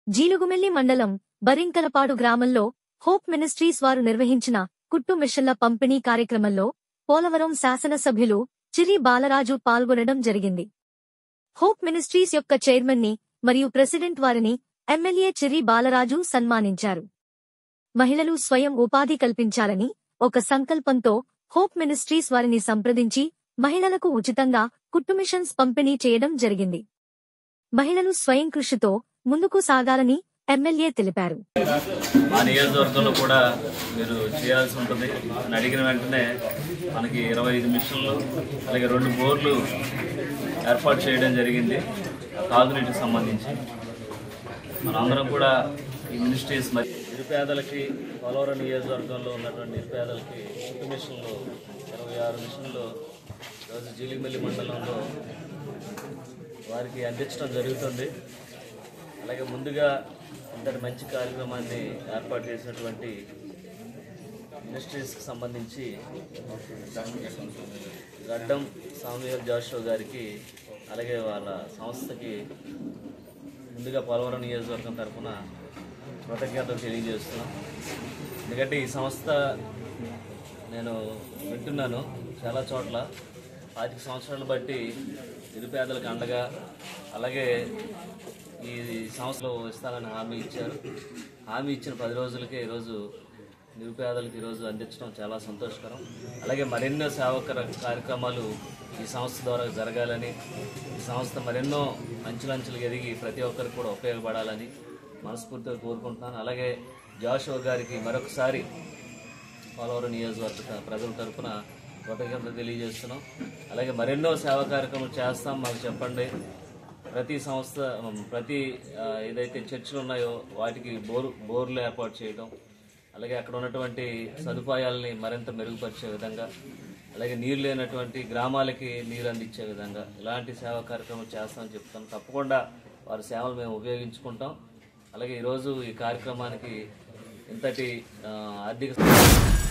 జీలుగుమెల్లి మండలం బరింకలపాడు గ్రామంలో hope ministries వారు నిర్వహించిన కుట్టు మిషన్ల పంపిణీ కార్యక్రమంలో పోలవరం శాసనసభ్యులు చిరి బాలరాజు పాల్గొనడం జరిగింది హోప్ మినిస్ట్రీస్ యొక్క చైర్మన్ ని మరియు ప్రెసిడెంట్ వారిని ఎమ్మెల్యే చిరి బాలరాజు సన్మానించారు మహిళలు స్వయం ఉపాధి కల్పించాలని ఒక సంకల్పంతో హోప్ మినిస్ట్రీస్ వారిని సంప్రదించి మహిళలకు ఉచితంగా కుట్టు మిషన్స్ పంపిణీ చేయడం జరిగింది మహిళలు స్వయం కృషితో ముందుకు సాగాలని ఎమ్మెల్యే తెలిపారు మా నియోజకవర్గంలో కూడా మీరు చేయాల్సి ఉంటుంది అని అడిగిన వెంటనే మనకి ఇరవై ఐదు మిషన్లు అలాగే రెండు బోర్లు ఏర్పాటు చేయడం జరిగింది తాగునీటికి సంబంధించి మనందరం కూడా ఈ మినిస్ట్రీస్ మరి నిరుపేదలకి పోలవరం నియోజకవర్గంలో ఉన్నటువంటి నిరుపేదలకి కుట్టు మిషన్లు ఇరవై ఆరు మిషన్లు ఈరోజు జీలిమిల్లి మండలంలో వారికి అందించడం జరుగుతుంది అలాగే ముందుగా ఇంతటి మంచి కార్యక్రమాన్ని ఏర్పాటు చేసినటువంటి ఇండస్ట్రీస్కి సంబంధించి గడ్డం సామ్యూల్ జాషో గారికి అలాగే వాళ్ళ సంస్థకి ముందుగా పోలవరం నియోజకవర్గం తరఫున కృతజ్ఞతలు తెలియజేస్తున్నాం ఎందుకంటే ఈ సంస్థ నేను వింటున్నాను చాలా చోట్ల పాతిక సంవత్సరాలు బట్టి నిరుపేదలకు అండగా అలాగే ఈ సంస్థలో ఇస్తానని హామీ ఇచ్చారు హామీ ఇచ్చిన పది రోజులకే ఈరోజు నిరుపేదలకు ఈరోజు అందించడం చాలా సంతోషకరం అలాగే మరెన్నో సేవకర కార్యక్రమాలు ఈ సంస్థ ద్వారా జరగాలని ఈ సంస్థ మరెన్నో అంచులంచులు ఎదిగి ప్రతి ఒక్కరికి కూడా ఉపయోగపడాలని మనస్ఫూర్తిగా కోరుకుంటున్నాను అలాగే జాషువా గారికి మరొకసారి పోలవరం నియోజకవర్గ ప్రజల తరపున కృతజ్ఞతలు తెలియజేస్తున్నాం అలాగే మరెన్నో సేవా కార్యక్రమాలు చేస్తాం మాకు చెప్పండి ప్రతి సంస్థ ఉమ్, ప్రతి ఆ, ఏదైతే చర్చిలు ఉన్నాయో వాటికి బోరు బోర్లు ఏర్పాటు చేయడం అలాగే అక్కడ ఉన్నటువంటి సదుపాయాలని మరింత మెరుగుపరిచే విధంగా అలాగే నీరు లేనటువంటి గ్రామాలకి నీరు అందించే విధంగా ఇలాంటి సేవా కార్యక్రమాలు చేస్తామని చెప్తాం తప్పకుండా వారి సేవలు మేము ఉపయోగించుకుంటాం అలాగే ఈరోజు ఈ కార్యక్రమానికి ఇంతటి ఆ, ఆర్థిక